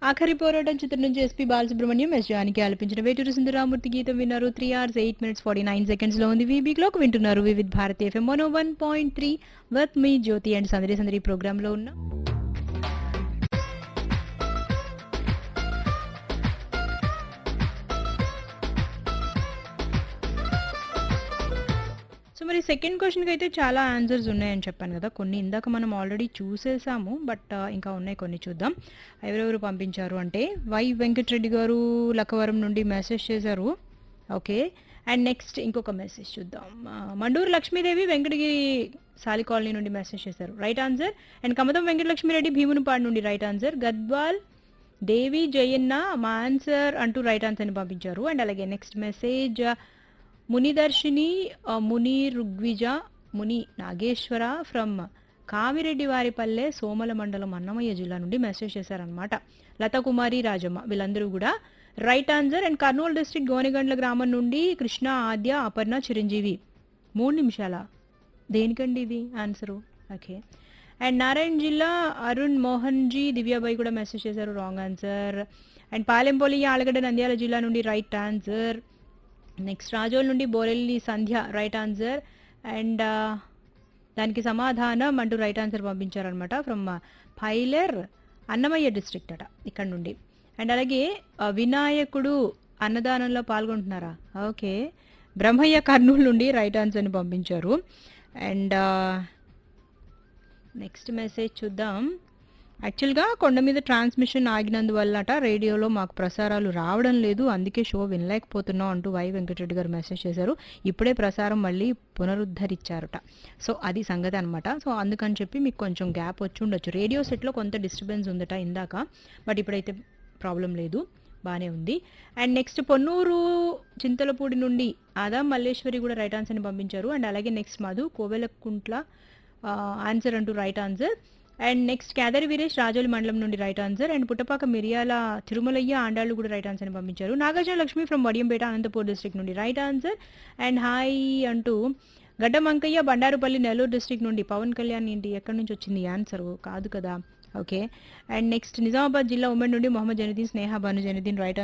ఆఖరి పోరాటం చిత్రం నుంచి ఎస్పీ బాలసుబ్రహ్మణ్యం ఎస్ జానికి ఆలపించిన వేటూరు సుందరామూర్తి గీతం విన్నారు three hours eight minutes forty nine seconds లో ఉంది వీబీ క్లాక్ వింటున్నారు Vividh Bharati FM one one point three వర్త్ మీ జ్యోతి అండ్ సందడి సందడి ప్రోగ్రామ్ లో ఉన్న సో మరి సెకండ్ క్వశ్చన్కి అయితే చాలా ఆన్సర్స్ ఉన్నాయని చెప్పాను కదా కొన్ని ఇందాక మనం ఆల్రెడీ చూసేసాము బట్ ఇంకా ఉన్నాయి కొన్ని చూద్దాం ఎవరెవరు పంపించారు అంటే వై వెంకటరెడ్డి గారు లక్కవరం నుండి మెసేజ్ చేశారు ఓకే అండ్ నెక్స్ట్ ఇంకొక మెసేజ్ చూద్దాం ఆ, మండూరు లక్ష్మీదేవి వెంకటగిరి సాలి కాలనీ నుండి మెసేజ్ చేశారు right answer and Kamatam Venkatalakshmireddy Bheemunipadu నుండి రైట్ ఆన్సర్ గద్వాల్ దేవి జయన్న మా ఆన్సర్ అంటూ రైట్ ఆన్సర్ని పంపించారు అండ్ అలాగే నెక్స్ట్ మెసేజ్ మునిదర్శిని ఆ, ముని ఋగ్విజ ముని నాగేశ్వర ఫ్రమ్ కామిరెడ్డి వారిపల్లె సోమల మండలం అన్నమయ్య జిల్లా నుండి మెసేజ్ చేశారనమాట లతకుమారి రాజమ్మ వీళ్ళందరూ కూడా right answer and Kurnool district Gonegandla గ్రామం నుండి కృష్ణ ఆద్య అపర్ణ చిరంజీవి మూడు నిమిషాల దేనికండి ఇది ఆన్సరు ఓకే అండ్ నారాయణ జిల్లా అరుణ్ మోహన్ జీ దివ్యాబాయి కూడా మెసేజ్ చేశారు wrong answer and Palempalli Allagadda Nandyal జిల్లా నుండి రైట్ ఆన్సర్ నెక్స్ట్ రాజోల్ నుండి Borelli Sandhya right answer and దానికి సమాధానం అంటూ రైట్ ఆన్సర్ పంపించారనమాట ఫ్రమ్ ఫైలర్ అన్నమయ్య డిస్ట్రిక్ట్ అట ఇక్కడ నుండి అండ్ అలాగే ఆ, వినాయకుడు అన్నదానంలో పాల్గొంటున్నారా ఓకే బ్రహ్మయ్య కర్నూలు నుండి రైట్ ఆన్సర్ని పంపించారు అండ్ నెక్స్ట్ మెసేజ్ చూద్దాం యాక్చువల్గా కొండ మీద ట్రాన్స్మిషన్ ఆగినందువల్లట రేడియోలో మాకు ప్రసారాలు రావడం లేదు అందుకే షో వినలేకపోతున్నాం అంటూ వై వెంకటరెడ్డి గారు మెసేజ్ చేశారు ఇప్పుడే ప్రసారం మళ్ళీ పునరుద్ధరించారట సో అది సంగతి అనమాట సో అందుకని చెప్పి మీకు కొంచెం గ్యాప్ వచ్చి ఉండొచ్చు రేడియో సెట్లో కొంత డిస్టర్బెన్స్ ఉందట ఇందాక బట్ ఇప్పుడైతే ప్రాబ్లం లేదు బాగానే ఉంది అండ్ నెక్స్ట్ పొన్నూరు చింతలపూడి నుండి ఆదా మల్లేశ్వరి కూడా రైట్ ఆన్సర్ని పంపించారు అండ్ అలాగే నెక్స్ట్ మధు కోవెలకుంట్ల ఆన్సర్ అంటూ right answer and next Kedari Veeresh Rajoli మండలం నుండి రైట్ ఆన్సర్ అండ్ పుట్టపాక మిరియాల తిరుమలయ్య ఆండాళ్ళు కూడా రైట్ ఆన్సర్ని పంపించారు నాగార్జున లక్ష్మి ఫ్రమ్ వడియంపేట అనంతపూర్ డిస్ట్రిక్ట్ నుండి రైట్ ఆన్సర్ అండ్ హాయ్ అంటూ గడ్డ మంకయ్య బండారుపల్లి నెల్లూరు డిస్ట్రిక్ట్ నుండి పవన్ కళ్యాణ్ ఏంటి ఎక్కడి నుంచి వచ్చింది ఆన్సర్ కాదు కదా ఓకే అండ్ నెక్స్ట్ నిజామాబాద్ జిల్లా ఉమ్మడి నుండి మొహమ్మద్ జనుద్దీన్ స్నేహ భాను జనుద్దీన్ రైట్